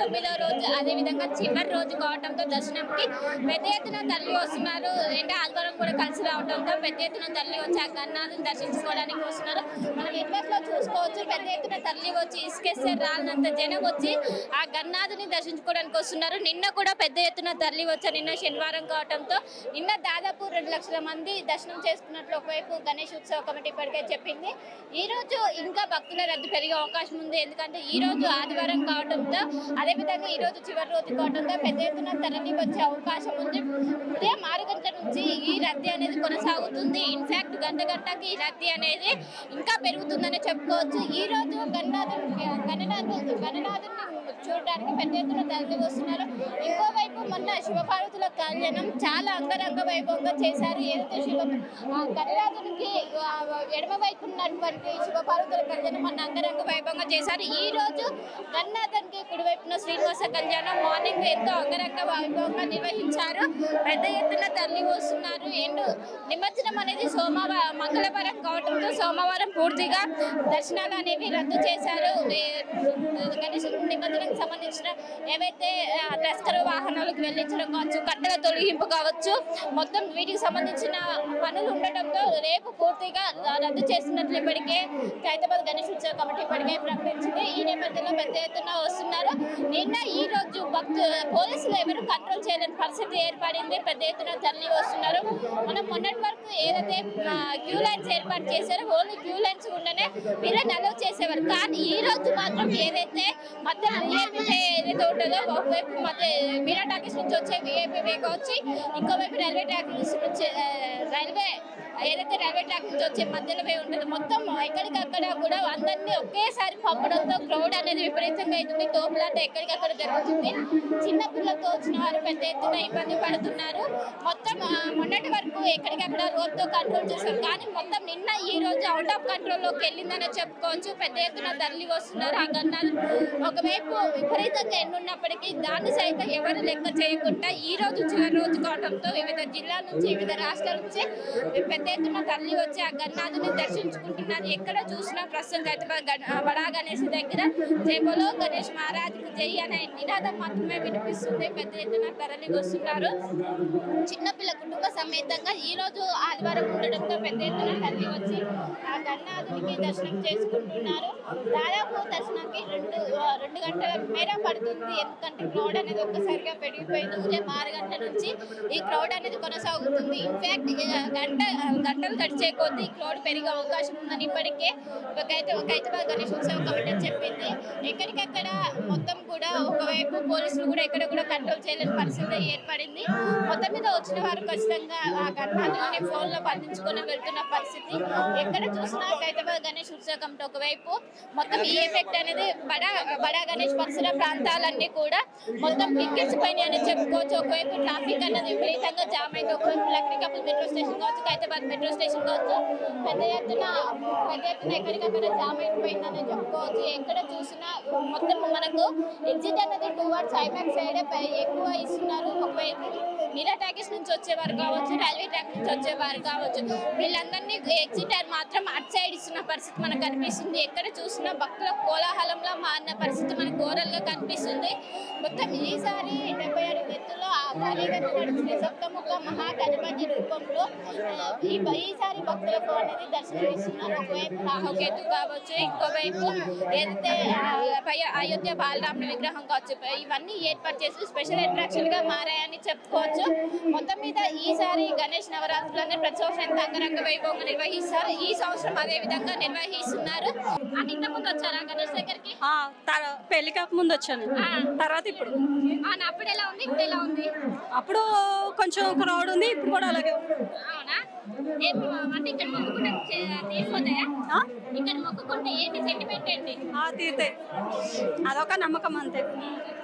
తొమ్మిదో రోజు అదే విధంగా చివరి రోజు కావడంతో దర్శనంకి పెద్ద ఎత్తున తల్లి వస్తున్నారు అంటే ఆల్వరం కూడా కలిసి రావడంతో పెద్ద ఎత్తున తల్లి వచ్చి ఆ గన్నాథుని దర్శించుకోవడానికి వస్తున్నారు మనం ఎట్లా చూసుకోవచ్చు పెద్ద ఎత్తున తల్లి వచ్చి ఇసుకేస్తే రాలినంత జనం వచ్చి ఆ గన్నాథుని దర్శించుకోవడానికి వస్తున్నారు నిన్న కూడా పెద్ద ఎత్తున తల్లి వచ్చారు నిన్న శనివారం కావడంతో నిన్న దాదాపు రెండు లక్షల మంది దర్శనం చేసుకున్నట్లు ఒకవైపు గణేష్ ఉత్సవ కమిటీ ఇప్పటికే చెప్పింది ఈ రోజు ఇంకా భక్తుల రద్దు పెరిగే అవకాశం ఉంది ఎందుకంటే ఈ రోజు ఆదివారం కావడంతో అదేవిధంగా ఈ రోజు చివరి రోజు కావడంతో పెద్ద ఎత్తున తరలి వచ్చే అవకాశం ఉంది ఉదయం ఆరు గంటల నుంచి ఈ రద్దీ అనేది కొనసాగుతుంది ఇన్ఫాక్ట్ గంట గంటకి ఈ రద్దీ అనేది ఇంకా పెరుగుతుందని చెప్పుకోవచ్చు ఈ రోజు గణనాథుని గణనాథు గణనాథుని చూడడానికి పెద్ద ఎత్తున తరలి వస్తున్నారు ఇంకోవైపు మొన్న శివపార్వతుల కళ్యాణం చాలా అంగరంగ వైభవంగా చేశారు ఏదైతే శివ ఆ గణనాథునికి ఆ, ఎడమ వైపు ఉన్నటువంటి శివపార్వతుల కళ్యాణం మొన్న అంగరంగ వైభవంగా చేశారు ఈ రోజు గణనాథునికి కుడివైపున శ్రీనివాస కళ్యాణం మార్నింగ్ ఎంతో అంగరంగ వైభవంగా నిర్వహించారు పెద్ద ఎత్తున తరలి వస్తున్నారు ఎండు నిమజ్జనం అనేది సోమవారం మంగళవారం కావడంతో సోమవారం పూర్తిగా దర్శనాలు అనేవి రద్దు చేశారు ఏ- గణేశుడు నిమజ్జనానికి సంబంధించిన ఏవైతే ఆ, లస్కర్ వాహనాలకు వెళ్ళించడం కావచ్చు కట్టెల తొలగింపు కావచ్చు మొత్తం వీటికి సంబంధించిన పనులు ఉండటంతో రేపు పూర్తిగా రద్దు చేస్తున్నట్లు ఇప్పటికే హైదరాబాద్ గణేష్ ఉత్సవ కమిటీ ఇప్పటికే ప్రకటించింది ఈ నేపథ్యంలో పెద్ద ఎత్తున వస్తున్నారు నిన్న ఈ రోజు భక్తు పోలీసులు ఎవరు కంట్రోల్ చేయలేని పరిస్థితి ఏర్పడింది పెద్ద ఎత్తున తరలి వస్తున్నారు మనం మొన్నటి వరకు ఏదైతే క్యూ లైన్స్ ఏర్పాటు చేశారో ఓన్లీ క్యూ లైన్స్ ఉండనే వీళ్ళని అలౌ చేసేవారు కానీ ఈ రోజు మాత్రం ఏదైతే మధ్యలో విఐపి ఏదైతే ఉంటుందో ఒకవైపు మధ్య మీరా టాకీస్ నుంచి వచ్చే విఐపి వేగా వచ్చి ఇంకోవైపు రైల్వే టాకీస్ నుంచి ఆ, రైల్వే ఏదైతే రైల్వే ట్రాక్ నుంచి వచ్చే మధ్యలో వే ఉంటుంది మొత్తం ఎక్కడికక్కడ కూడా అందరినీ ఒకేసారి పంపడంతో క్రౌడ్ అనేది విపరీతంగా అవుతుంది తోపులాట ఎక్కడికక్కడ జరుగుతుంది చిన్న పిల్లలతో వచ్చిన వారు పెద్ద ఎత్తున ఇబ్బంది పడుతున్నారు మొత్తం ఆ, మొన్నటి వరకు ఎక్కడికక్కడ రోడ్తో కంట్రోల్ చేశారు కానీ మొత్తం నిన్న ఈ రోజు అవుట్ ఆఫ్ కంట్రోల్లోకి వెళ్ళిందని చెప్పుకోవచ్చు పెద్ద ఎత్తున తరలి వస్తున్నారు ఆ గన్నాలు ఒకవైపు విపరీతంగా ఎన్నున్నప్పటికీ దాన్ని సైతం ఎవరు లెక్క చేయకుండా ఈ రోజు చివరి రోజు కావడంతో వివిధ జిల్లాల నుంచి వివిధ రాష్ట్రాల నుంచి పెద్ద ఎత్తున తరలి వచ్చి ఆ గన్నాథుని దర్శించుకుంటున్నారు ఎక్కడ చూసినా ప్రస్తుతం హైదరాబాద్ గణ- బడా గణేష్ దగ్గర జయబోలో గణేష్ మహారాజ్ జై అనే నినాదం మాత్రమే వినిపిస్తుంది పెద్ద ఎత్తున తరలి వస్తున్నారు చిన్నపిల్ల కుటుంబ సమేతంగా ఈ రోజు ఆదివారం ఉండడంతో పెద్ద ఎత్తున తరలి వచ్చి ఆ గన్నాథునికి దర్శనం చేసుకుంటున్నారు దాదాపు దర్శనానికి రెండు ఆ, రెండు గంటల మేర పడుతుంది ఎందుకంటే క్రౌడ్ అనేది ఒక్కసారిగా పెరిగిపోయింది ఉదయం ఆరు గంటల నుంచి ఈ క్రౌడ్ అనేది కొనసాగుతుంది ఇన్ఫాక్ట్ గంట గంటలు గడిచే కొద్దీ క్రౌడ్ పెరిగే అవకాశం ఉందని ఇప్పటికే ఒకైతే హైదరాబాద్ గణేష్ ఉత్సవ కమిటీ చెప్పింది ఎక్కడికక్కడ మొత్తం కూడా ఒకవైపు పోలీసులు కూడా ఎక్కడ కూడా కంట్రోల్ చేయలేని పరిస్థితి ఏర్పడింది మొత్తం మీద వచ్చిన వారు ఖచ్చితంగా ఆ గణనాథులని ఫోన్ లో బంధించుకొని వెళ్తున్న పరిస్థితి ఎక్కడ చూసినా హైదరాబాద్ గణేష్ ఉత్సవ కమిటీ ఒకవైపు మొత్తం ఈ ఎఫెక్ట్ అనేది బడా బడా గణేష్ పరిసర ప్రాంతాలన్నీ కూడా మొత్తం కిక్కిరిసిపోయినాయి అని చెప్పుకోవచ్చు ఒకవైపు ట్రాఫిక్ అనేది విపరీతంగా జామ్ అయింది ఒకవైపు లక్నీకపుల్ మెట్రో స్టేషన్ కావచ్చు హైదరాబాద్ మెట్రో స్టేషన్ కావచ్చు పెద్ద ఎత్తున పెద్ద ఎత్తున ఎక్కడికక్కడ జామ్ అయిపోయిందని చెప్పుకోవచ్చు ఎక్కడ చూసినా మొత్తం మనకు ఎగ్జిట్ అనేది టూ వర్డ్స్ ఐమాక్స్ సైడ్ ఎక్కువ ఇస్తున్నారు ఒకవైపు మీరా టాకీస్ నుంచి వచ్చేవారు కావచ్చు రైల్వే ట్రాక్ నుంచి వచ్చేవారు కావచ్చు వీళ్ళందరినీ ఎగ్జిటర్ మాత్రం అటు సైడ్ ఇస్తున్న పరిస్థితి మనకు కనిపిస్తుంది ఎక్కడ చూసినా భక్తుల కోలాహలంలో మారిన పరిస్థితి మనకు ఓవరాల్ గా కనిపిస్తుంది మొత్తం ఈసారి డెబ్బై అడుగు ఎత్తులో ఆ భారీగా నడిచిన సప్తముఖ మహాగణపతి రూపంలో ఆ, ఈ ఈసారి భక్తులకు అనేది దర్శనం ఇస్తున్నారు ఒకవైపు రాహుకేతు కావచ్చు ఇంకోవైపు ఏదైతే ఆ, పై అయోధ్య బాలరాముని విగ్రహం కావచ్చు ఇవన్నీ ఏర్పాటు చేసి స్పెషల్ అట్రాక్షన్ గా మారాయని చెప్పుకోవచ్చు మొత్తం మీద ఈసారి గణేష్ నవరాత్రులని ప్రతి సంవత్సరం ఎంత అంగరంగ వైభవంగా నిర్వహిస్తారు ఈ సంవత్సరం అదే విధంగా నిర్వహిస్తున్నారు అంటే ఇంత ముందు వచ్చారా గణేష్ దగ్గరికి ఆ, తర- పెళ్లి కాక ముందు వచ్చాను ఆ. తర్వాత ఇప్పుడు ఆ, అప్పుడు ఎలా ఉంది ఇప్పుడు ఎలా ఉంది అప్పుడు కొంచెం క్రౌడ్ ఉంది ఇప్పుడు కూడా అలాగే ఉంది. అవునా ఏం అంటే ఇక్కడ మొక్కుకుంటే చే- తీరిపోతాయా ఆ? ఇక్కడ మొక్కుకుంటే ఏంటి సెంటిమెంట్ ఏంటి ఆ, తీరుతాయి అదొక నమ్మకం అంతే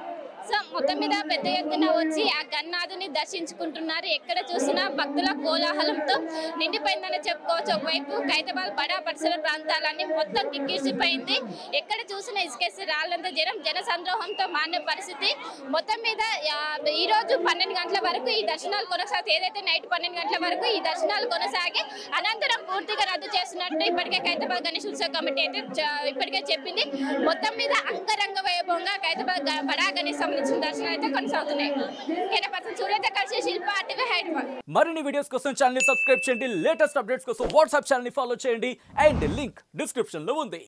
సో మొత్తం మీద పెద్ద ఎత్తున వచ్చి ఆ గన్నాథుని దర్శించుకుంటున్నారు ఎక్కడ చూసినా భక్తుల కోలాహలంతో నిండిపోయిందని చెప్పుకోవచ్చు ఒకవైపు ఖైరతాబాద్ బడా పరిసర ప్రాంతాలన్నీ మొత్తం కిక్కిసిపోయింది ఎక్కడ చూసినా ఇసుకేసి రాళ్ళంత జనం జన సంద్రోహంతో మారిన పరిస్థితి మొత్తం మీద ఆ, ఈ రోజు పన్నెండు గంటల వరకు ఈ దర్శనాలు కొనసాగుతాయి ఏదైతే నైట్ పన్నెండు గంటల వరకు ఈ దర్శనాలు కొనసాగి అనంతరం పూర్తిగా రద్దు చేస్తున్నట్టు ఇప్పటికే ఖైరతాబాద్ గణేష్ ఉత్సవ కమిటీ అయితే చ- ఇప్పటికే చెప్పింది మొత్తం మీద అంగరంగ వైభవంగా ఖైరతాబాద్ గ- బడా గణేష్ సంబంధించిన దర్శనాలు అయితే కొనసాగుతున్నాయి కేంద్ర పర్సన్ సూర్యత కలిసి శిల్ప ఆర్టీవీ హైదరాబాద్ మరిన్ని వీడియోస్ కోసం ఛానల్ ని సబ్స్క్రైబ్ చేయండి లేటెస్ట్ అప్డేట్స్ కోసం వాట్సాప్ ఛానల్ ని ఫాలో చేయండి అండ్ లింక్ డిస్క్రిప్షన్ లో ఉంది